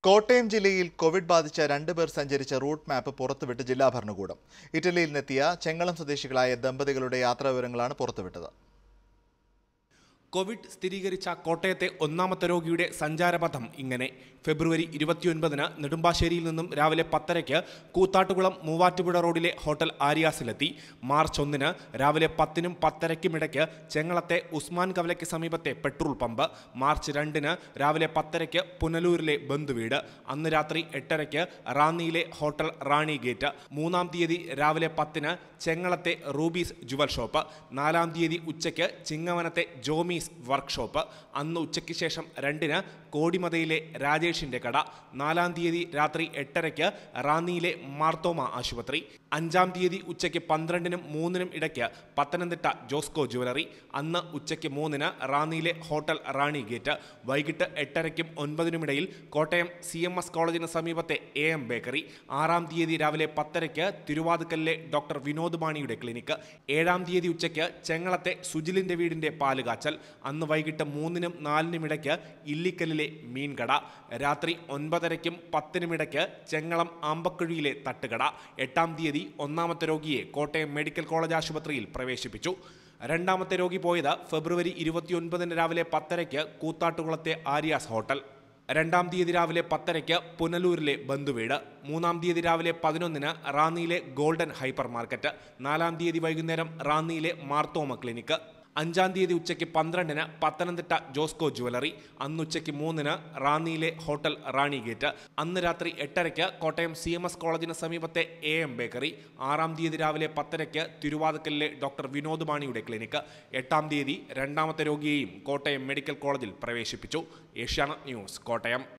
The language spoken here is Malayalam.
കോട്ടയം ജില്ലയിൽ കോവിഡ് ബാധിച്ച രണ്ട് പേർ സഞ്ചരിച്ച റൂട്ട് മാപ്പ് പുറത്തുവിട്ട് ജില്ലാ ഭരണകൂടം ഇറ്റലിയിൽ നിന്നെത്തിയ ചെങ്ങളം സ്വദേശികളായ ദമ്പതികളുടെ യാത്രാ വിവരങ്ങളാണ് പുറത്തുവിട്ടത് കോവിഡ് സ്ഥിരീകരിച്ച കോട്ടയത്തെ ഒന്നാമത്തെ രോഗിയുടെ സഞ്ചാരപഥം ഇങ്ങനെ ഫെബ്രുവരി ഇരുപത്തിയൊൻപതിന് നെടുമ്പാശ്ശേരിയിൽ നിന്നും രാവിലെ പത്തരയ്ക്ക് കൂത്താട്ടുകുളം മൂവാറ്റുപുഴ റോഡിലെ ഹോട്ടൽ ആര്യാസിലെത്തി മാർച്ച് ഒന്നിന് രാവിലെ പത്തിനും പത്തരയ്ക്കും ഇടയ്ക്ക് ചെങ്ങളത്തെ ഉസ്മാൻ കവലയ്ക്ക് സമീപത്തെ പെട്രോൾ പമ്പ് മാർച്ച് രണ്ടിന് രാവിലെ പത്തരയ്ക്ക് പുനലൂരിലെ ബന്ധുവീട് അന്ന് രാത്രി എട്ടരയ്ക്ക് റാന്നിയിലെ ഹോട്ടൽ റാണി ഗേറ്റ് മൂന്നാം തീയതി രാവിലെ പത്തിന് ചെങ്ങളത്തെ റൂബീസ് ജുവൽ ഷോപ്പ് നാലാം തീയതി ഉച്ചയ്ക്ക് ചിങ്ങവനത്തെ ജോമീസ് വർക്ക്ഷോപ്പ് അന്ന് ഉച്ചയ്ക്ക് ശേഷം രണ്ടിന് കോടിമതയിലെ രാജേഷിന്റെ കട നാലാം തീയതി രാത്രി എട്ടരയ്ക്ക് റാന്നിയിലെ മാർത്തോമ ആശുപത്രി അഞ്ചാം തീയതി ഉച്ചയ്ക്ക് പന്ത്രണ്ടിനും മൂന്നിനും ഇടയ്ക്ക് പത്തനംതിട്ട ജോസ്കോ ജുവലറി അന്ന് ഉച്ചയ്ക്ക് മൂന്നിന് റാന്നിയിലെ ഹോട്ടൽ റാണി ഗേറ്റ് വൈകിട്ട് എട്ടരയ്ക്കും ഒൻപതിനും ഇടയിൽ കോട്ടയം സി എം എസ് കോളേജിന് സമീപത്തെ എ എം ബേക്കറി ആറാം തീയതി രാവിലെ പത്തരയ്ക്ക് തിരുവാതുക്കലിലെ ഡോക്ടർ വിനോദ് മാണിയുടെ ക്ലിനിക്ക് ഏഴാം തീയതി ഉച്ചയ്ക്ക് ചെങ്ങളത്തെ സുജിലിന്റെ വീടിന്റെ പാലുകാച്ചൽ അന്ന് വൈകിട്ട് മൂന്നിനും നാലിനും ഇടയ്ക്ക് ഇല്ലിക്കലിലെ മീൻകട രാത്രി ഒൻപതരയ്ക്കും പത്തിനും ഇടയ്ക്ക് ചെങ്ങളം ആമ്പക്കുഴിയിലെ തട്ടുകട എട്ടാം തീയതി ഒന്നാമത്തെ രോഗിയെ കോട്ടയം മെഡിക്കൽ കോളേജ് ആശുപത്രിയിൽ പ്രവേശിപ്പിച്ചു രണ്ടാമത്തെ രോഗി പോയത് ഫെബ്രുവരി ഇരുപത്തിയൊൻപതിന് രാവിലെ പത്തരയ്ക്ക് കൂത്താട്ടുകുളത്തെ ആര്യാസ് ഹോട്ടൽ രണ്ടാം തീയതി രാവിലെ പത്തരയ്ക്ക് പുനലൂരിലെ ബന്ധുവീട് മൂന്നാം തീയതി രാവിലെ പതിനൊന്നിന് റാന്നിയിലെ ഗോൾഡൻ ഹൈപ്പർ മാർക്കറ്റ് നാലാം തീയതി വൈകുന്നേരം റാന്നിയിലെ മാർത്തോമ ക്ലിനിക്ക് അഞ്ചാം തീയതി ഉച്ചയ്ക്ക് പന്ത്രണ്ടിന് പത്തനംതിട്ട ജോസ്കോ ജുവലറി അന്ന് ഉച്ചയ്ക്ക് മൂന്നിന് റാന്നിയിലെ ഹോട്ടൽ റാണി ഗേറ്റ് അന്ന് രാത്രി എട്ടരയ്ക്ക് കോട്ടയം സി എം എസ് കോളേജിന് സമീപത്തെ എ എം ബേക്കറി ആറാം തീയതി രാവിലെ പത്തരയ്ക്ക് തിരുവാതുക്കലിലെ ഡോക്ടർ വിനോദ് മാണിയുടെ ക്ലിനിക്ക് എട്ടാം തീയതി രണ്ടാമത്തെ രോഗിയെയും കോട്ടയം മെഡിക്കൽ കോളേജിൽ പ്രവേശിപ്പിച്ചു ഏഷ്യാനെറ്റ് ന്യൂസ് കോട്ടയം